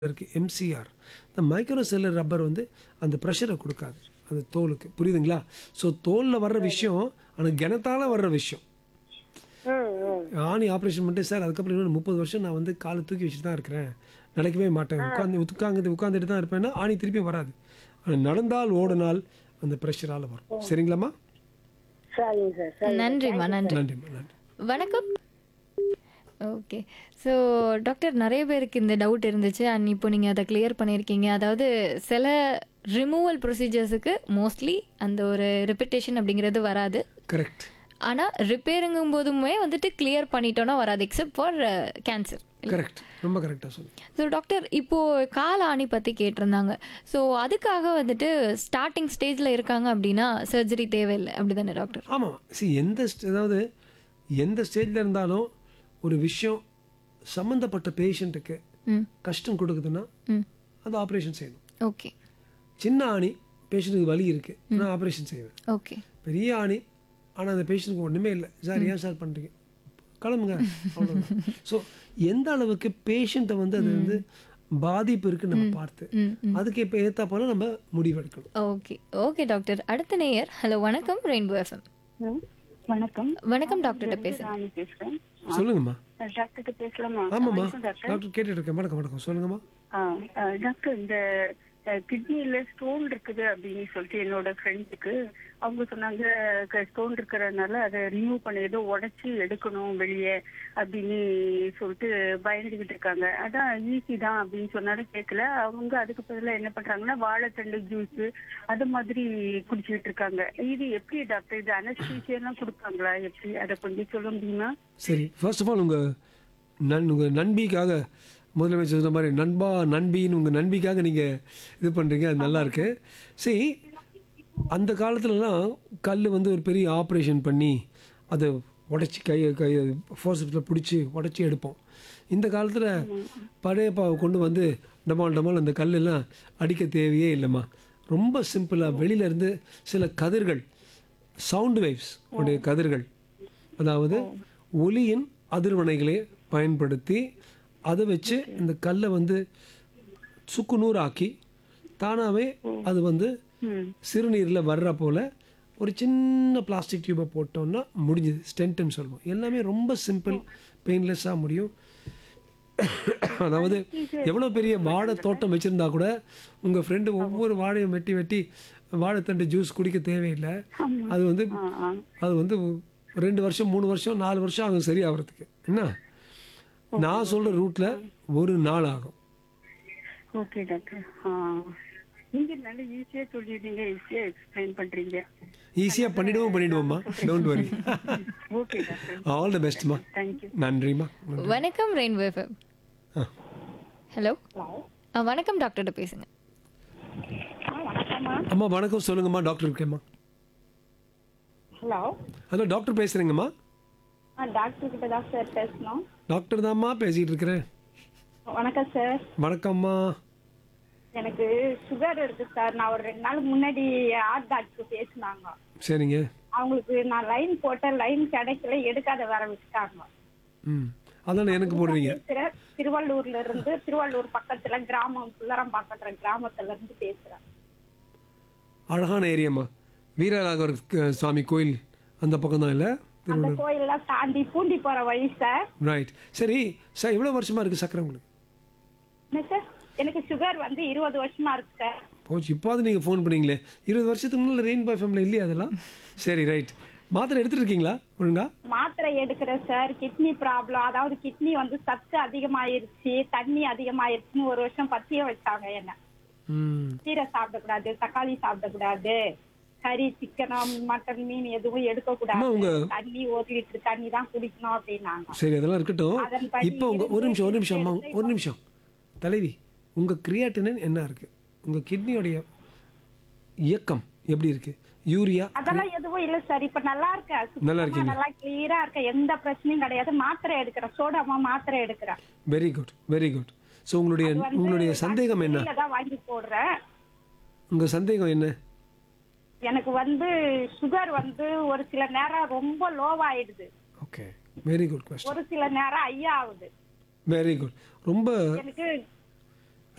இருக்கு எம்சிஆர் இந்த micro seller rubber வந்து அந்த ப்ரெஷரை கொடுக்காது அந்த தோலுக்கு புரியுதுங்களா ஸோ தோலில் வர்ற விஷயம் ஆனால் கிணத்தால வர்ற விஷயம் ம், ம். ஆணி ஆப்ரேஷன் பண்ணிட்டு சார் அதுக்கப்புறம் இன்னொரு முப்பது வருஷம் நான் வந்து காலை தூக்கி வச்சுட்டு தான் இருக்கிறேன் நடக்கவே மாட்டேன் உட்காந்து உட்காந்து உட்காந்துட்டு தான் இருப்பேன்னா ஆணி திருப்பி வராது ஆனால் நடந்தால் ஓடினால் அந்த ப்ரெஷரால் வரும் சரிங்களாம்மா சரிங்க சார் சரி நன்றிம்மா நன்றி நன்றிம்மா நன்றி வணக்கம் ஓகே ஸோ டாக்டர் நிறைய பேருக்கு இந்த டவுட் இருந்துச்சு அண்ட் இப்போ நீங்கள் அதை கிளியர் பண்ணியிருக்கீங்க அதாவது சில ரிமூவல் ப்ரொசீஜர்ஸுக்கு மோஸ்ட்லி அந்த ஒரு ரிப்பிட்டேஷன் அப்படிங்கிறது வராது கரெக்ட் ஆனால் ரிப்பேருங்கும் போதுமே வந்துட்டு கிளியர் பண்ணிட்டோன்னா வராது எக்ஸப்ட் ஃபார் கேன்சர் கரெக்ட் ரொம்ப கரெக்டாக சொல்லுங்க ஸோ டாக்டர் இப்போது கால ஆணி பற்றி கேட்டிருந்தாங்க ஸோ அதுக்காக வந்துட்டு ஸ்டார்டிங் ஸ்டேஜில் இருக்காங்க அப்படின்னா சர்ஜரி தேவையில்லை அப்படி தானே டாக்டர் ஆமாம் சி எந்த st- அதாவது எந்த ஸ்டேஜில் இருந்தாலும் ஒரு விஷயம் சம்மந்தப்பட்ட பேஷண்ட்டுக்கு ம் கஷ்டம் கொடுக்குதுன்னா ம் அது ஆப்ரேஷன் செய்யணும் ஓகே சின்ன ஆணி பேஷண்ட்டுக்கு வலி இருக்குது நான் ஆப்ரேஷன் செய்வேன் ஓகே பெரிய ஆணி ஆனால் அந்த பேஷண்ட்டுக்கு ஒன்றுமே இல்லை சார் ஏன் சார் பண்ணுறீங்க கிளம்புங்க அவ்வளோதான் ஸோ எந்த அளவுக்கு பேஷண்ட்டை வந்து அது வந்து பாதிப்பு இருக்குன்னு நம்ம பார்த்து ம் அதுக்கு இப்போ ஏற்றா போல நம்ம முடிவெடுக்கணும் ஓகே ஓகே டாக்டர் அடுத்த நேயர் ஹலோ வணக்கம் ரெயின்போ எஃப்எம் ம். வணக்கம் வணக்கம் டாக்டர்கிட்ட பேசுறேன் ராணி பேசுறேன் சொல்லுங்கம்மா டாக்டர்கிட்ட பேசலாமா ஆமாம்மா வணக்கம் டாக்டர் டாக்டர் கேட்டுட்டு இருக்கேன் வணக்கம் வணக்கம் சொல்லுங்கம்மா ஆ, ஆ, டாக்டர் இந்த கிட்னில ஸ்டோன் இருக்குது அப்படின்னு சொல்லிட்டு என்னோட ஃப்ரெண்டுக்கு அவங்க சொன்னாங்க ஸ்டோன் இருக்கிறதுனால அதை ரிமூவ் பண்ணி ஏதோ உடைச்சி எடுக்கணும் வெளியே அப்படின்னு சொல்லிட்டு பயந்துகிட்டு இருக்காங்க அதான் ஈஸி தான் அப்படின்னு சொன்னாலும் கேட்கல அவங்க அதுக்கு பதிலா என்ன பண்றாங்கன்னா வாழைத்தண்டு ஜூஸ் அது மாதிரி குடிச்சிட்டு இருக்காங்க இது எப்படி டாக்டர் இது அனஸ்தீசியெல்லாம் கொடுப்பாங்களா எப்படி அதை கொஞ்சம் சொல்ல முடியுமா சரி ஃபர்ஸ்ட் ஆஃப் ஆல் உங்கள் நன் உங்கள் நண்பிக்காக முதலமைச்சர் சொன்ன மாதிரி நண்பா நண்பின்னு உங்கள் நண்பிக்காக நீங்கள் இது பண்ணுறீங்க அது நல்லா இருக்கு சரி அந்த காலத்துலலாம் கல் வந்து ஒரு பெரிய ஆப்ரேஷன் பண்ணி அதை உடச்சி கையை கையை ஃபோர்ஸில் பிடிச்சி உடச்சி எடுப்போம் இந்த காலத்தில் பழைய பாவை கொண்டு வந்து டமால் டமால் அந்த கல்லெல்லாம் அடிக்க தேவையே இல்லைம்மா ரொம்ப சிம்பிளாக வெளியிலேருந்து சில கதிர்கள் சவுண்ட் வேவ்ஸ் உடைய கதிர்கள் அதாவது ஒலியின் அதிர்வனைகளை பயன்படுத்தி அதை வச்சு இந்த கல்லை வந்து சுக்குநூறாக்கி தானாகவே அது வந்து ம் சிறுநீரில் வர்ற போல் ஒரு சின்ன பிளாஸ்டிக் டியூபை போட்டோம்னா முடிஞ்சுது ஸ்டென்ட்னு சொல்லுவோம் எல்லாமே ரொம்ப சிம்பிள் பெயின்லெஸ்ஸாக முடியும் அதாவது எவ்வளோ பெரிய வாழை தோட்டம் வச்சுருந்தா கூட உங்கள் ஃப்ரெண்டு ஒவ்வொரு வாழையும் வெட்டி வெட்டி வாழைத்தண்டு ஜூஸ் குடிக்க தேவையில்லை அது வந்து ஆ ஆ அது வந்து ரெண்டு வருஷம் மூணு வருஷம் நாலு வருஷம் ஆகும் சரியாகிறதுக்கு என்ன நான் சொல்கிற ரூட்டில் ஒரு நாள் ஆகும் ஓகே டாக்டர் ஆ நீங்க நல்ல ஈஸியா சொல்லிடுறீங்க ஈஸியா எக்ஸ்பிளைன் பண்றீங்க ஈஸியாக பண்ணிடுவோம் பண்ணிடுவோம்மா don't worry okay doctor all the பெஸ்ட்மா தேங்க்யூ நன்றிம்மா வணக்கம் ரெயின்போ எஃப்எம் ஆ ஹலோ வணக்கம் டாக்டர்கிட்ட பேசுங்க வணக்கம்மா அம்மா வணக்கம் சொல்லுங்கம்மா டாக்டர் இருக்கேம்மா ஹலோ ஹலோ டாக்டர் பேசுகிறேங்கம்மா ஆ டாக்டர் கிட்ட தான் சார் பேசணும் டாக்டர் தான்மா பேசிகிட்டு இருக்கிறேன் வணக்கம் சார் வணக்கம்மா எனக்கு சுகர் இருக்கு சார் நான் ஒரு ரெண்டு நாள் முன்னாடி ஆர்ட் டாக்டர் பேசினாங்க சரிங்க அவங்களுக்கு நான் லைன் போட்டேன் லைன் கிடைக்கல எடுக்காத வர விட்டுட்டாங்க ம் அதானே எனக்கு போடுறீங்க பேசுறேன் திருவள்ளூர்ல இருந்து திருவள்ளூர் பக்கத்துல கிராமம் புல்லரம் பக்கத்துல கிராமத்துல இருந்து பேசுறேன் அழகான ஏரியாம்மா வீரராகவர் க- சுவாமி கோயில் அந்த பக்கம் தான் இல்லை அந்த திருவள்ளூர் கோயிலெல்லாம் தாண்டி பூண்டி போற வழி சார் ரைட் சரி சார் எவ்வளோ வருஷமாக இருக்குது சக்கரை உங்களுக்கு என்ன சார் எனக்கு சுகர் வந்து இருபது வருஷமா இருக்கு சார் போச்சு இப்போது நீங்கள் ஃபோன் பண்ணீங்களே இருபது வருஷத்துக்கு முன்னாடி ரெயின் பாய் ஃபேமிலி இல்லையா அதெல்லாம் சரி ரைட் மாத்திரை எடுத்துட்டு இருக்கீங்களா ஒழுங்கா மாத்திரை எடுக்கிறேன் சார் கிட்னி ப்ராப்ளம் அதாவது கிட்னி வந்து சத்து அதிகமாயிருச்சு தண்ணி அதிகமாயிருச்சுன்னு ஒரு வருஷம் பத்திய வச்சாங்க என்ன ம் கீரை சாப்பிடக்கூடாது தக்காளி சாப்பிடக்கூடாது கறி சிக்கனம் மட்டன் மீன் எதுவும் எடுக்கக்கூடாது அம்மா, உங்க- தண்ணி ஒரு லிட்டர் தண்ணி தான் குடிக்கணும் அப்படின்னாங்க சரி அதெல்லாம் இருக்கட்டும் அதன்படி இப்போ உங்கள் ஒரு நிமிஷம் ஒரு நிமிஷம் அம்மா ஒரு நிமிஷம் தலைவி உங்கள் கிரியாட்டினின் என்ன இருக்குது உங்கள் கிட்னியோடைய இயக்கம் எப்படி இருக்குது யூரியா அதெல்லாம் எதுவும் இல்ல சார் இப்ப நல்லா இருக்கேன் சுத்தமா நல்லா இருக்கீங்க. நல்லா கிளியரா இருக்கேன் எந்த பிரச்சனையும் கிடையாது மாத்திரை எடுக்கிறேன் சோடாமா மாத்திரை எடுக்கிறேன் very good very good so உங்களுடைய அது வந்து உங்களுடைய சந்தேகம் என்ன வெளியில தான் வாங்கி போடுறேன் உங்கள் சந்தேகம் என்ன எனக்கு வந்து சுகர் வந்து ஒரு சில நேரம் ரொம்ப லோவாயிடுது ஓகே வெரி குட் கொஸ்டின் ஒரு சில நேரம் ஐயா ஆகுது வெரி குட் ரொம்ப எனக்கு